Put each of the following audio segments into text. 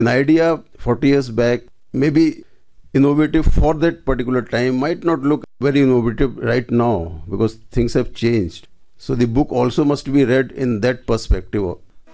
An idea 40 years back, maybe innovative for that particular time, might not look very innovative right now because things have changed. So the book also must be read in that perspective.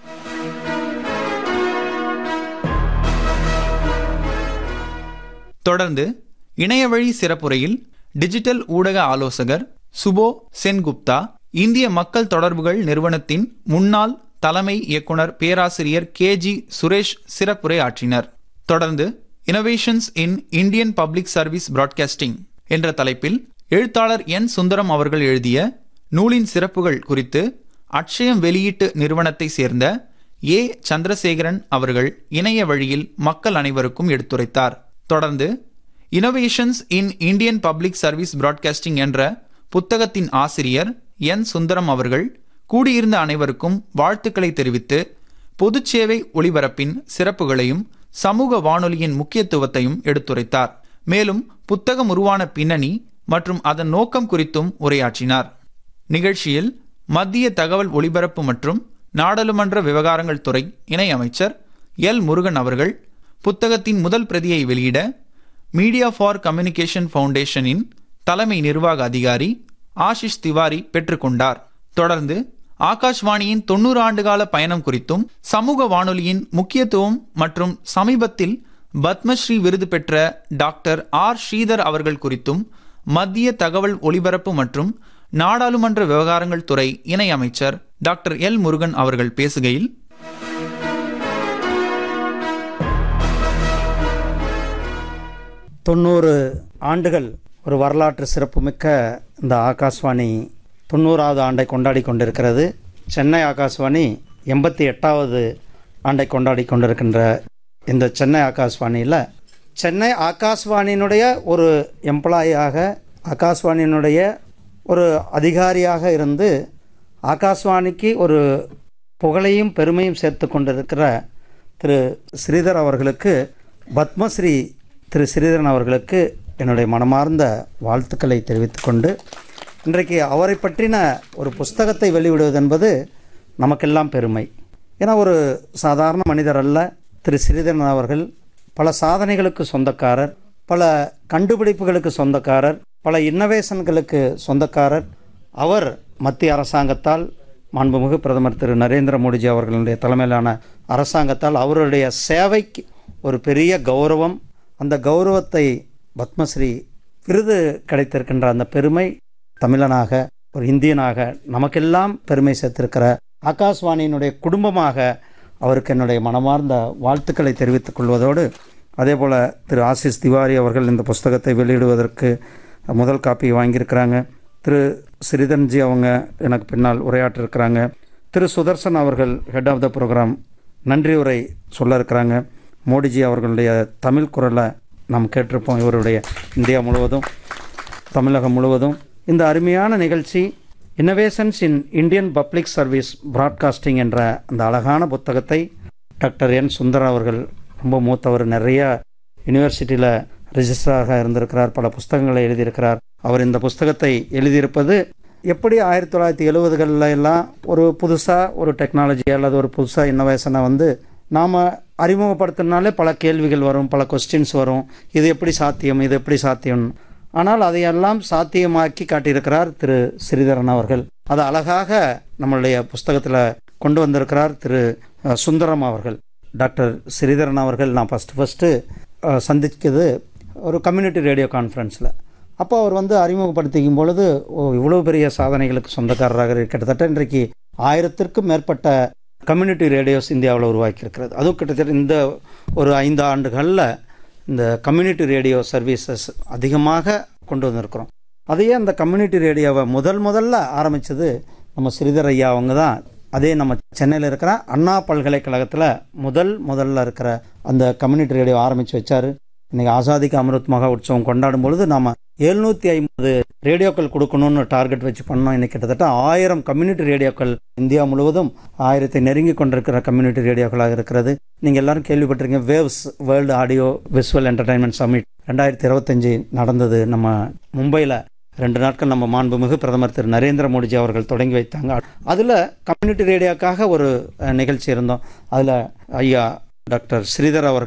தொடர்ந்து இணையவழி சிறப்புரையில் digital ஊடக ஆலோசகர் சுபோ சென்குப்தா இந்திய மக்கள் தொடர்புகள் நிறுவனத்தின் முன்னாள் தலைமை இயக்குனர் பேராசிரியர் கே ஜி சுரேஷ் சிறப்புரை ஆற்றினர் தொடர்ந்து innovations in Indian public service broadcasting என்ற தலைப்பில் எழுத்தாளர் என் சுந்தரம் அவர்கள் எழுதிய நூலின் சிறப்புகள் குறித்து அட்சயம் வெளியீட்டு நிறுவனத்தை சேர்ந்த ஏ சந்திரசேகரன் அவர்கள் இணைய வழியில் மக்கள் அனைவருக்கும் எடுத்துரைத்தார் தொடர்ந்து innovations in Indian public service broadcasting என்ற புத்தகத்தின் ஆசிரியர் என் சுந்தரம் அவர்கள் கூடியிருந்த அனைவருக்கும் வாழ்த்துக்களை தெரிவித்து பொதுச்சேவை ஒளிபரப்பின் சிறப்புகளையும் சமூக வானொலியின் முக்கியத்துவத்தையும் எடுத்துரைத்தார் மேலும் புத்தகம் உருவான பின்னணி மற்றும் அதன் நோக்கம் குறித்தும் உரையாற்றினார் நிகழ்ச்சியில் மத்திய தகவல் ஒலிபரப்பு மற்றும் நாடாளுமன்ற விவகாரங்கள் துறை இணையமைச்சர் எல் முருகன் அவர்கள் புத்தகத்தின் முதல் பிரதியை வெளியிட மீடியா ஃபார் கம்யூனிகேஷன் ஃபவுண்டேஷனின் தலைமை நிர்வாக அதிகாரி ஆஷிஷ் திவாரி பெற்றுக்கொண்டார் தொடர்ந்து ஆகாஷ்வாணியின் தொண்ணூறு ஆண்டுகால பயணம் குறித்தும் சமூக வானொலியின் முக்கியத்துவம் மற்றும் சமீபத்தில் பத்மஸ்ரீ விருது பெற்ற டாக்டர் ஆர் ஸ்ரீதர் அவர்கள் குறித்தும் மத்திய தகவல் ஒலிபரப்பு மற்றும் நாடாளுமன்ற விவகாரங்கள் துறை இணையமைச்சர் டாக்டர் எல் முருகன் அவர்கள் பேசுகையில் தொண்ணூறு ஆண்டுகள் ஒரு வரலாற்று சிறப்புமிக்க இந்த ஆகாஷ்வாணி தொண்ணூறாவது ஆண்டை கொண்டாடி கொண்டிருக்கிறது சென்னை ஆகாஷ்வாணி எண்பத்தி எட்டாவது ஆண்டை கொண்டாடி கொண்டிருக்கின்ற இந்த சென்னை ஆகாஷ்வாணியில் சென்னை ஆகாஷ்வாணியினுடைய ஒரு எம்ப்ளாயியாக ஆகாஷ்வாணியினுடைய ஒரு அதிகாரியாக இருந்து ஆகாஷ்வாணிக்கு ஒரு புகழையும் பெருமையும் சேர்த்து கொண்டிருக்கிற திரு ஸ்ரீதர் அவர்களுக்கு பத்மஸ்ரீ திரு ஸ்ரீதரன் அவர்களுக்கு என்னுடைய மனமார்ந்த வாழ்த்துக்களை தெரிவித்துக்கொண்டு இன்றைக்கு அவரை பற்றின ஒரு புஸ்தகத்தை வெளியிடுவது என்பது நமக்கெல்லாம் பெருமை ஏன்னா ஒரு சாதாரண மனிதர் அல்ல திரு ஸ்ரீதரன் அவர்கள் பல சாதனைகளுக்கு சொந்தக்காரர் பல கண்டுபிடிப்புகளுக்கு சொந்தக்காரர் பல இன்னோவேஷன்களுக்கு சொந்தக்காரர் அவர் மத்திய அரசாங்கத்தால் மாண்புமிகு பிரதமர் திரு நரேந்திர மோடிஜி அவர்களுடைய தலைமையிலான அரசாங்கத்தால் அவருடைய சேவைக்கு ஒரு பெரிய கௌரவம் அந்த கௌரவத்தை பத்மஸ்ரீ விருது கிடைத்திருக்கின்ற அந்த பெருமை தமிழனாக ஒரு இந்தியனாக நமக்கெல்லாம் பெருமை சேர்த்திருக்கிற ஆகாஷ்வாணியினுடைய குடும்பமாக அவருக்கு என்னுடைய மனமார்ந்த வாழ்த்துக்களை தெரிவித்துக் கொள்வதோடு அதே போல் திரு ஆசிஷ் திவாரி அவர்கள் இந்த புஸ்தகத்தை வெளியிடுவதற்கு முதல் காப்பி வாங்கியிருக்கிறாங்க திரு ஸ்ரீதன்ஜி அவங்க எனக்கு பின்னால் உரையாற்றிருக்கிறாங்க திரு சுதர்சன் அவர்கள் ஹெட் ஆஃப் த ப்ரோக்ராம் நன்றி உரை சொல்ல இருக்கிறாங்க மோடிஜி அவர்களுடைய தமிழ் குரலை நாம் கேட்டிருப்போம் இவருடைய இந்தியா முழுவதும் தமிழகம் முழுவதும் இந்த அருமையான நிகழ்ச்சி innovations in Indian public service broadcasting என்ற அந்த அழகான புத்தகத்தை டாக்டர் என் சுந்தர் அவர்கள் ரொம்ப மூத்தவர் நிறைய யூனிவர்சிட்டியில் ரிஜிஸ்டராக இருந்திருக்கிறார் பல புஸ்தகங்களை எழுதியிருக்கிறார் அவர் இந்த புஸ்தகத்தை எழுதியிருப்பது எப்படி ஆயிரத்தி தொள்ளாயிரத்தி எழுபதுகளில் எல்லாம் ஒரு புதுசாக ஒரு டெக்னாலஜி அல்லது ஒரு புதுசாக இன்னோவேஷனை வந்து நாம் அறிமுகப்படுத்தினாலே பல கேள்விகள் வரும் பல கொஸ்டின்ஸ் வரும் இது எப்படி சாத்தியம் இது எப்படி சாத்தியம் ஆனால் அதையெல்லாம் சாத்தியமாக்கி காட்டியிருக்கிறார் திரு ஸ்ரீதரன் அவர்கள் அது அழகாக நம்மளுடைய புஸ்தகத்தில் கொண்டு வந்திருக்கிறார் திரு சுந்தரம் அவர்கள் டாக்டர் ஸ்ரீதரன் அவர்கள் நான் ஃபஸ்ட்டு ஃபஸ்ட்டு சந்திக்கிறது ஒரு கம்யூனிட்டி ரேடியோ கான்ஃபரன்ஸில் அப்போ அவர் வந்து அறிமுகப்படுத்திக்கும் பொழுது ஓ இவ்வளோ பெரிய சாதனைகளுக்கு சொந்தக்காரராக கிட்டத்தட்ட இன்றைக்கு ஆயிரத்திற்கும் மேற்பட்ட கம்யூனிட்டி ரேடியோஸ் இந்தியாவில் உருவாக்கியிருக்கிறது அதுவும் கிட்டத்தட்ட இந்த ஒரு ஐந்து ஆண்டுகளில் இந்த கம்யூனிட்டி ரேடியோ சர்வீசஸ் அதிகமாக கொண்டு வந்திருக்கிறோம் அதையே அந்த கம்யூனிட்டி ரேடியோவை முதல் முதல்ல ஆரம்பித்தது நம்ம ஸ்ரீதர் ஐயா அவங்க தான் அதே நம்ம சென்னையில் இருக்கிற அண்ணா பல்கலைக்கழகத்தில் முதல் முதல்ல இருக்கிற அந்த கம்யூனிட்டி ரேடியோ ஆரம்பித்து வச்சார் இன்னைக்கு ஆசாதிக்கு அமிர்த் மகா உற்சவம் கொண்டாடும் பொழுது நாம எழுநூத்தி ஐம்பது ரேடியோக்கள் கொடுக்கணும்னு டார்கெட் வச்சு பண்ணோம் இன்னைக்கு கிட்டத்தட்ட ஆயிரம் கம்யூனிட்டி ரேடியோக்கள் இந்தியா முழுவதும் ஆயிரத்தை நெருங்கி கொண்டிருக்கிற கம்யூனிட்டி ரேடியோக்களாக இருக்கிறது நீங்க எல்லாரும் கேள்விப்பட்டிருக்கீங்க waves world audio visual entertainment summit ரெண்டாயிரத்தி இருபத்தஞ்சு நடந்தது நம்ம மும்பையில் ரெண்டு நாட்கள் நம்ம மாண்புமிகு பிரதமர் திரு நரேந்திர மோடிஜி அவர்கள் தொடங்கி வைத்தாங்க அதில் கம்யூனிட்டி ரேடியோக்காக ஒரு நிகழ்ச்சி இருந்தோம் அதில் ஐயா டாக்டர் ஸ்ரீதர் அவர்கள்